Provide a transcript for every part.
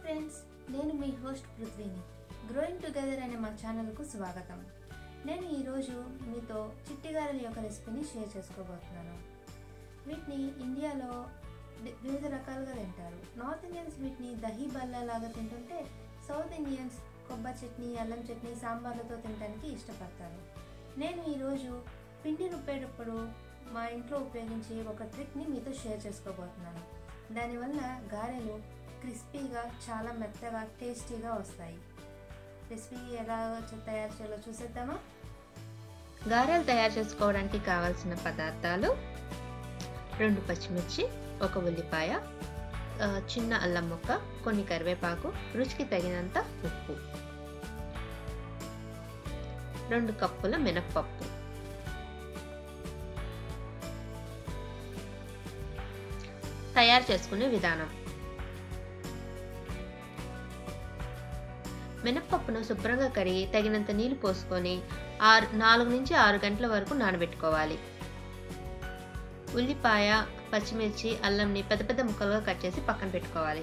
friends నేను మీ host పృథ్వీని గ్రోయింగ్ టుగెదర్ అనే మా ఛానల్కు స్వాగతం నేను ఈరోజు మీతో చిట్టిగారెల యొక్క రెసిపీని షేర్ చేసుకోబోతున్నాను వీటిని ఇండియాలో డి- వివిధ రకాలుగా తింటారు నార్త్ ఇండియన్స్ వీటిని దహీ బల్లా లాగా తింటుంటే సౌత్ ఇండియన్స్ కొబ్బరి చట్నీ అల్లం చట్నీ సాంబార్లతో తినడానికి ఇష్టపడతారు నేను ఈరోజు పిండి రుబ్బేటప్పుడు మా ఇంట్లో ఉపయోగించే ఒక ట్రిక్ని మీతో షేర్ చేసుకోబోతున్నాను దానివల్ల గారెలు క్రిస్పీగా చాలా మెత్తగా టేస్టీగా వస్తాయి రెసిపీ ఎలా చ- తయారు చేయాలో చూసేద్దామా గారెలు తయారు చేసుకోవడానికి కావాల్సిన పదార్థాలు రెండు పచ్చిమిర్చి ఒక ఉల్లిపాయ ఆ, చిన్న అల్లం ముక్క కొన్ని కరివేపాకు రుచికి తగినంత ఉప్పు రెండు కప్పుల మినప్పప్పు తయారు చేసుకునే విధానం మినప్పప్పును శుభ్రంగా కడిగి తగినంత నీళ్లు పోసుకొని ఆరు నాలుగు నుంచి ఆరు గంటల వరకు నానబెట్టుకోవాలి ఉల్లిపాయ పచ్చిమిర్చి అల్లంని పెద్ద పెద్ద ముక్కలుగా కట్ చేసి పక్కన పెట్టుకోవాలి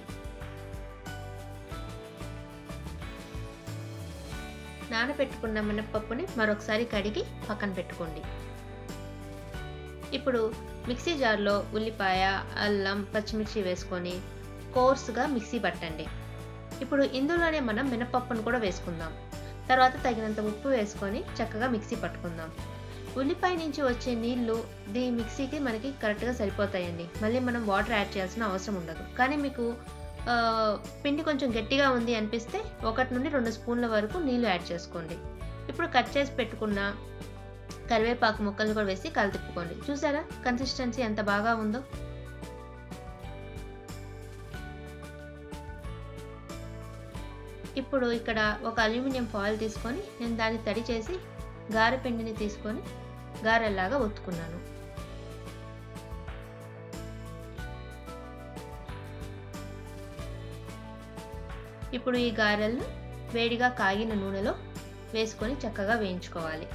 నానబెట్టుకున్న మినప్పప్పుని మరొకసారి కడిగి పక్కన పెట్టుకోండి ఇప్పుడు మిక్సీ జార్లో ఉల్లిపాయ అల్లం పచ్చిమిర్చి వేసుకొని కోర్సుగా మిక్సీ పట్టండి ఇప్పుడు ఇందులోనే మనం మినపప్పును కూడా వేసుకుందాం తర్వాత తగినంత ఉప్పు వేసుకొని చక్కగా మిక్సీ పట్టుకుందాం ఉల్లిపాయ నుంచి వచ్చే నీళ్లు దీ మిక్సీకి మనకి కరెక్ట్గా సరిపోతాయండి మళ్ళీ మనం వాటర్ యాడ్ చేయాల్సిన అవసరం ఉండదు కానీ మీకు ఆ, పిండి కొంచెం గట్టిగా ఉంది అనిపిస్తే ఒకటి నుండి రెండు స్పూన్ల వరకు నీళ్లు యాడ్ చేసుకోండి ఇప్పుడు కట్ చేసి పెట్టుకున్న కరివేపాకు ముక్కలు కూడా వేసి కలితిప్పుకోండి చూసారా కన్సిస్టెన్సీ ఎంత బాగా ఉందో ఇప్పుడు ఇక్కడ ఒక అల్యూమినియం ఫాయిల్ తీసుకొని నేను దాన్ని తడి చేసి గారె పిండిని తీసుకొని గారెల్లాగా ఒత్తుకున్నాను ఇప్పుడు ఈ గారెలను వేడిగా కాగిన నూనెలో వేసుకొని చక్కగా వేయించుకోవాలి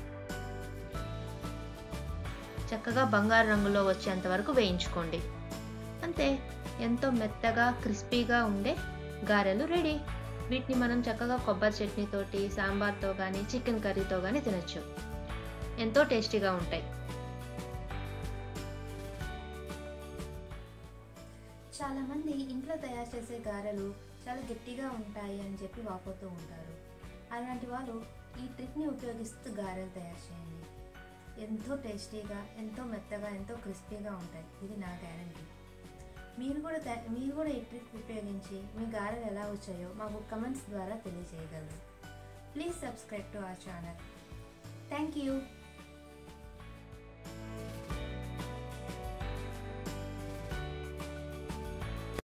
చక్కగా బంగారు రంగులో వచ్చేంత వరకు వేయించుకోండి అంతే ఎంతో మెత్తగా క్రిస్పీగా ఉండే గారెలు రెడీ వీటిని మనం చక్కగా కొబ్బరి చట్నీతోటి సాంబార్తో కానీ చికెన్ కర్రీతో కానీ తినచ్చు ఎంతో టేస్టీగా ఉంటాయి చాలా మంది ఇంట్లో తయారు చేసే గారెలు చాలా గట్టిగా ఉంటాయి అని చెప్పి వాపోతూ ఉంటారు అలాంటి వాళ్ళు ఈ ట్రిక్ని ఉపయోగిస్తూ గారెలు తయారు చేయండి ఎంతో టేస్టీగా ఎంతో మెత్తగా ఎంతో క్రిస్పీగా ఉంటాయి ఇది నా గ్యారంటీ మీరు కూడా తయా- మీరు కూడా ఈ ట్రిక్ ఉపయోగించి మీ గారెలు ఎలా వచ్చాయో మాకు కమెంట్స్ ద్వారా తెలియజేయగలరు please subscribe to our channel thank you